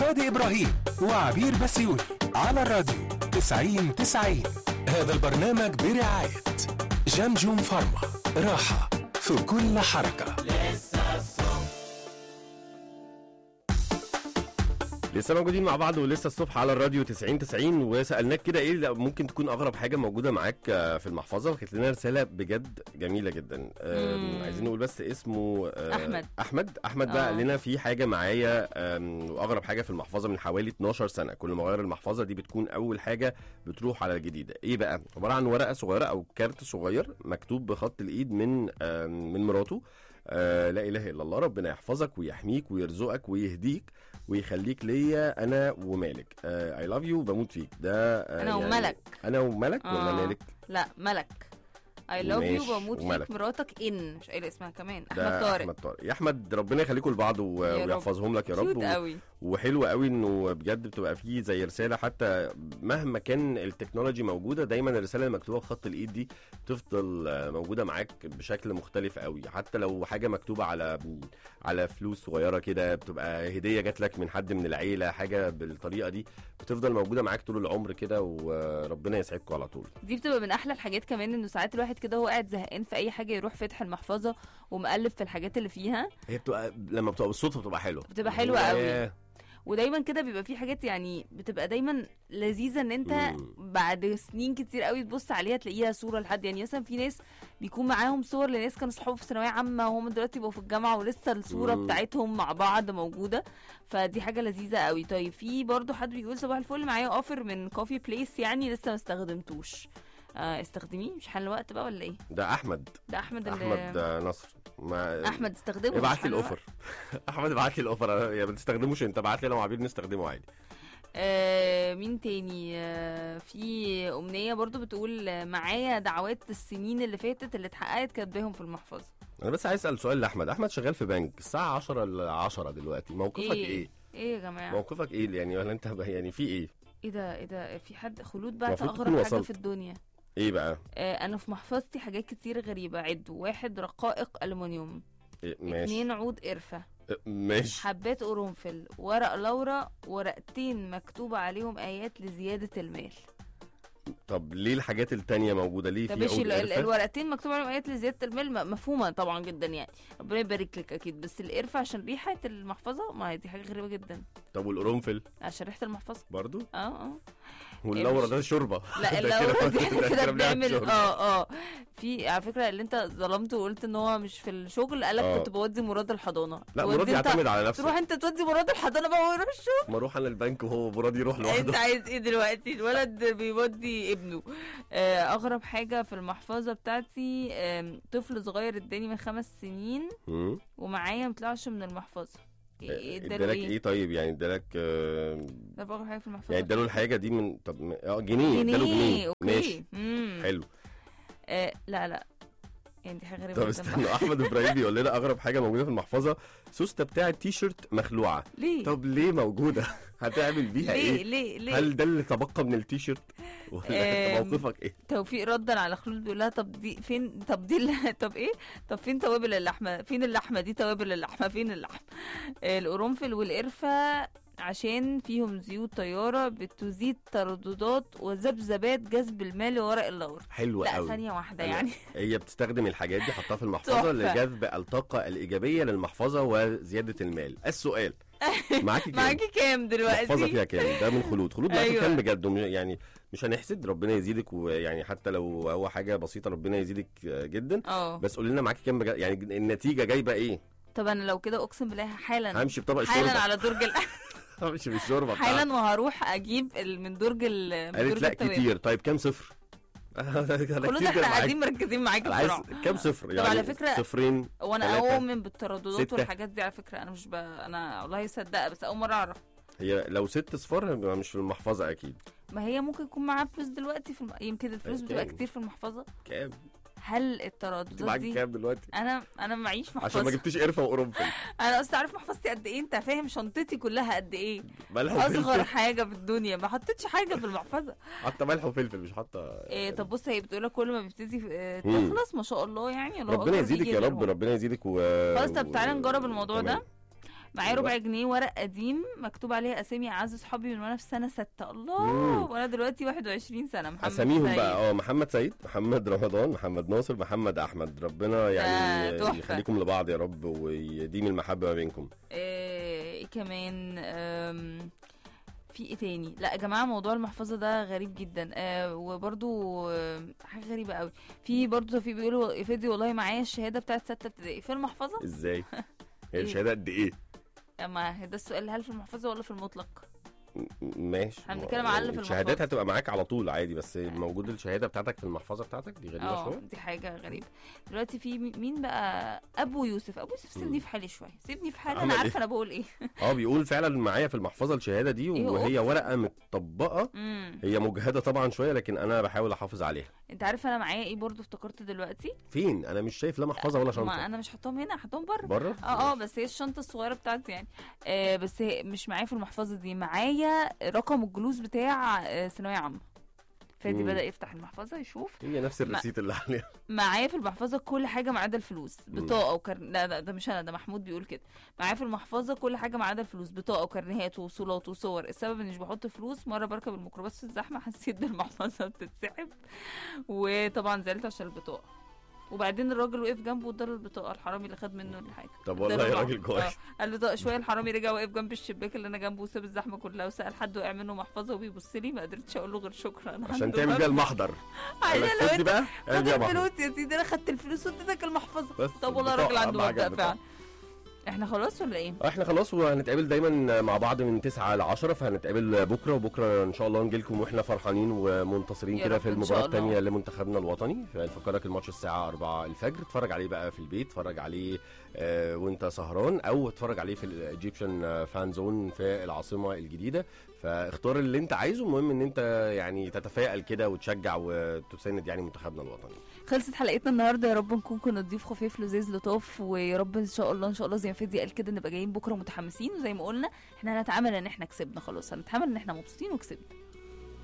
شادي إبراهيم وعبير بسيوني على الراديو 90 90 هذا البرنامج برعاية جمجم فارما راحة في كل حركة لسه موجودين مع بعض ولسه الصبح على الراديو 90 90 وسالناك كده ايه اللي ممكن تكون اغرب حاجه موجوده معاك آه، في المحفظه وكانت لنا رساله بجد جميله جدا آم، مم. عايزين نقول بس اسمه آه، أحمد. احمد احمد بقى آه. قال لنا في حاجه معايا آم، واغرب حاجه في المحفظه من حوالي 12 سنه كل ما اغير المحفظه دي بتكون اول حاجه بتروح على الجديده ايه بقى عباره عن ورقه صغيره او كارت صغير مكتوب بخط الايد من آم، من مراته آه لا اله الا الله ربنا يحفظك ويحميك ويرزقك ويهديك ويخليك ليا انا ومالك اي لاف يو بموت فيك ده آه انا وملك انا وملك ولا آه. مالك لا ملك اي لاف يو ماشي، بموت وملك. فيك مراتك ان مش قايله اسمها كمان ده احمد طارق احمد طارق يا احمد ربنا يخليكم لبعض و- يا رب. ويحفظهم لك يا رب كيوت و- قوي وحلو قوي انه بجد بتبقى فيه زي رساله حتى مهما كان التكنولوجي موجوده دايما الرساله المكتوبه بخط الايد دي تفضل آه، موجوده معاك بشكل مختلف قوي حتى لو حاجه مكتوبه على على فلوس صغيره كده بتبقى هديه جات لك من حد من العيله حاجه بالطريقه دي بتفضل موجوده معاك طول العمر كده وربنا يسعدكم على طول دي بتبقى من احلى الحاجات كمان انه ساعات الواحد كده هو قاعد زهقان في اي حاجه يروح فاتح المحفظه ومقلب في الحاجات اللي فيها هي بتبقى لما بتبقى بالصدفه بتبقى حلوه بتبقى حلوة قوي. ياه. ودايما كده بيبقى في حاجات يعني بتبقى دايما لذيذه ان انت مم. بعد سنين كتير قوي تبص عليها تلاقيها صوره لحد يعني مثلا في ناس بيكون معاهم صور لناس كانوا صحاب في ثانويه عامه وهم دلوقتي بقوا في الجامعه ولسه الصوره مم. بتاعتهم مع بعض موجوده فدي حاجه لذيذه قوي طيب في برضو حد بيقول صباح الفل معايا اوفر من كوفي بليس يعني لسه ما استخدمتوش آه استخدميه مش حل وقت بقى ولا ايه ده احمد ده احمد اللي احمد آه، نصر ما احمد استخدمه ابعت مش لي حل الاوفر احمد ابعت لي الاوفر يا ما تستخدموش انت ابعت لي انا وعبير نستخدمه عادي آه مين تاني آه في أمنية برضو بتقول آه، معايا دعوات السنين اللي فاتت اللي اتحققت كاتباهم في المحفظة انا بس عايز اسال سؤال لاحمد احمد شغال في بنك الساعه 10 ل 10 دلوقتي موقفك ايه, ايه ايه يا جماعة موقفك ايه يعني ولا انت يعني في ايه ايه ده ايه ده في حد خلود بعت المفروض تكون اغرب حاجة وصلت. في الدنيا ايه بقى آه انا في محفظتي حاجات كتير غريبة عد واحد رقائق ألمنيوم إيه ماشي اتنين عود قرفة إيه ماشي حبات قرنفل ورق لورا ورقتين مكتوب عليهم آيات لزيادة المال طب ليه الحاجات التانية موجوده ليه طب في ماشي عود ال- ال- قرفة؟ الورقتين مكتوب عليهم ايات لزياده المال م- مفهومه طبعا جدا يعني ربنا يبارك لك اكيد بس القرفه عشان ريحه المحفظه ما هي دي حاجه غريبه جدا طب والقرنفل عشان ريحه المحفظه برضو اه اه واللورا مش- ده شوربه لا ده اللورا دي ده احنا كده بنعمل بنعمل شوربة. اه اه في على فكره اللي انت ظلمته وقلت ان هو مش في الشغل قالك آه. كنت بودي مراد الحضانه لا تودي مراد انت- يعتمد على تروح نفسه انت تودي مراد الحضانه بقى ويروح الشغل ما اروح انا البنك وهو مراد يروح انت لوحده عايز ايه دلوقتي الولد بيودي ابنه آه، اغرب حاجه في المحفظه بتاعتي آم، طفل صغير اداني من خمس سنين مم. ومعايا مطلعش من المحفظه ايه إيه اداله ادالك ايه ايه طيب يعني ادالك آه، ده اغرب حاجه في المحفظه يعني اداله الحاجه دي من طب م- اه جنيه اداله جنيه اوكي ماشي مم. حلو آه لا لا يعني دي حاجه غريبه طب جدا استنى احمد ابراهيم بيقول لنا اغرب حاجه موجوده في المحفظه سوسته بتاع التيشيرت مخلوعه ليه طب ليه موجوده هتعمل بيها ليه ايه ليه ليه هل ده اللي تبقى من التيشيرت ولا آم، موقفك ايه توفيق ردا على خلود بيقول لها طب دي فين طب دي ال- طب ايه طب فين توابل اللحمه فين اللحمه دي توابل اللحمه فين اللحمه آه، القرنفل والقرفه عشان فيهم زيوت طياره بتزيد ترددات وذبذبات جذب المال وورق اللور حلو لا قوي ثانيه واحده أنا- يعني هي بتستخدم الحاجات دي حطها في المحفظه تحفة. لجذب الطاقه الايجابيه للمحفظه وزياده المال السؤال معاكي كام معاكي كام دلوقتي محفظه فيها كام ده من خلود خلود معاكي أيوة. كام بجد وم- يعني مش هنحسد ربنا يزيدك ويعني حتى لو هو حاجه بسيطه ربنا يزيدك جدا اه بس قولي لنا معاكي كام بجد يعني النتيجه جايبه ايه طب انا لو كده اقسم بالله حالا همشي بطبق حالا الشوربه على درج ال- همشي بالشوربه بتاعتي. حالا وهروح اجيب ال- من درج ال من قالت درج لا التوابل. كتير طيب كام صفر أنا كتير كلنا كده احنا معاك. قاعدين مركزين معاكي أنا عايز بسرعه كام صفر يعني على فكرة- صفرين وانا تلاتة، اؤمن بالترددات ستة. والحاجات دي على فكره انا مش ب... انا والله صدقه بس اول مره اعرف هي لو ست صفار يبقى مش في المحفظه اكيد ما هي ممكن يكون معاها فلوس دلوقتي في الم... يمكن الفلوس بتبقى كام؟ كتير في المحفظه كام هل انت الترددات معاك دي كام دلوقتي انا انا معيش عشان ما محفظه جبتيش قرفه وقرنفل انا اصلا عارف محفظتي قد ايه انت فاهم شنطتي كلها قد ايه ملح اصغر وفلفل حاجه في الدنيا ما حطيتش حاجه في المحفظه حاطه ملح وفلفل مش حاطه إيه طب بص هي بتقول لك كل ما بيبتدي آه، مم. تخلص ما شاء الله يعني الله ربنا أكبر يزيدك بيجي يا رب غيرهم. ربنا يزيدك و خلاص طب تعالى نجرب الموضوع تمام. ده معايا أيوة. ربع جنيه ورق قديم مكتوب عليه اسامي اعز صحابي من وانا في سنه ستة الله مم. وانا دلوقتي 21 سنه محمد اساميهم سيد. بقى اه محمد سيد محمد رمضان محمد ناصر محمد احمد ربنا يعني تحفة. يخليكم لبعض يا رب ويديم المحبه ما بينكم آه، ايه كمان آم، في ايه تاني لا يا جماعه موضوع المحفظه ده غريب جدا آه وبرضو آه، حاجه غريبه قوي في برضو توفيق بيقولوا يا فادي والله معايا الشهاده بتاعت سته ابتدائي في المحفظه ازاي هي إيه؟ الشهاده قد ايه اما ده السؤال هل في المحفظه ولا في المطلق م- ماشي احنا بنتكلم على اللي في الشهادات المحفظة. هتبقى معاك على طول عادي بس موجود الشهاده بتاعتك في المحفظه بتاعتك دي غريبه اه شويه دي حاجه غريبه دلوقتي في مي- مين بقى ابو يوسف ابو يوسف سيبني مم. في حالي شويه سيبني في حالي عمل انا إيه؟ عارفه انا بقول ايه اه بيقول فعلا معايا في المحفظه الشهاده دي إيه وهي أوف. ورقه متطبقه امم هي مجهده طبعا شويه لكن انا بحاول احافظ عليها انت عارف انا معايا ايه برضو افتكرت دلوقتي فين انا مش شايف لا محفظه ولا ما شنطه انا مش حطاهم هنا حطهم بره بره اه اه بس هي الشنطه الصغيره بتاعتي يعني آه بس هي مش معايا في المحفظه دي معايا رقم الجلوس بتاع آه، ثانويه عامه فادي مم. بدا يفتح المحفظه يشوف هي نفس الريسيت اللي عليها معايا في المحفظه كل حاجه ما عدا الفلوس بطاقه وكر... لا لا ده مش انا ده محمود بيقول كده معايا في المحفظه كل حاجه ما عدا الفلوس بطاقه وكرنيهات ووصولات وصور السبب اني مش بحط فلوس مره بركب الميكروباص في الزحمه حسيت ان المحفظه بتتسحب وطبعا زعلت عشان البطاقه وبعدين الراجل وقف جنبه واداله البطاقه الحرامي اللي خد منه الحاجه طب اداله والله المح- راجل كويس آه. قال له ده شويه الحرامي رجع وقف جنب الشباك اللي انا جنبه وساب الزحمه كلها وسال حد وقع منه محفظه وبيبص لي ما قدرتش اقول له غير شكرا عشان الحمد تعمل لله. بيها المحضر قال عايزة لك لو خد دي انت بقى اعمل خد بيها محضر الفلوس يا سيدي انا خدت الفلوس واديتك المحفظه بس طب والله البطاقة الراجل عنده أهم حاجة مبدأ البطاقة. فعلا احنا خلاص ولا ايه؟ احنا خلاص وهنتقابل دايما مع بعض من 9 ل 10 فهنتقابل بكره وبكره ان شاء الله نجي لكم واحنا فرحانين ومنتصرين يا كده رب في إن المباراه شاء الله. الثانيه لمنتخبنا الوطني فنفكرك الماتش الساعه 4 الفجر اتفرج عليه بقى في البيت اتفرج عليه آه وانت سهران او اتفرج عليه في الايجيبشن فان زون في العاصمه الجديده فاختار اللي انت عايزه المهم ان انت يعني تتفائل كده وتشجع وتساند يعني منتخبنا الوطني خلصت حلقتنا النهارده يا رب نكون كنا ضيوف خفيف لذيذ لطاف ويا رب ان شاء الله ان شاء الله زي ما فادي قال كده نبقى جايين بكره متحمسين وزي ما قلنا احنا هنتعامل ان احنا كسبنا خلاص هنتعامل ان احنا مبسوطين وكسبنا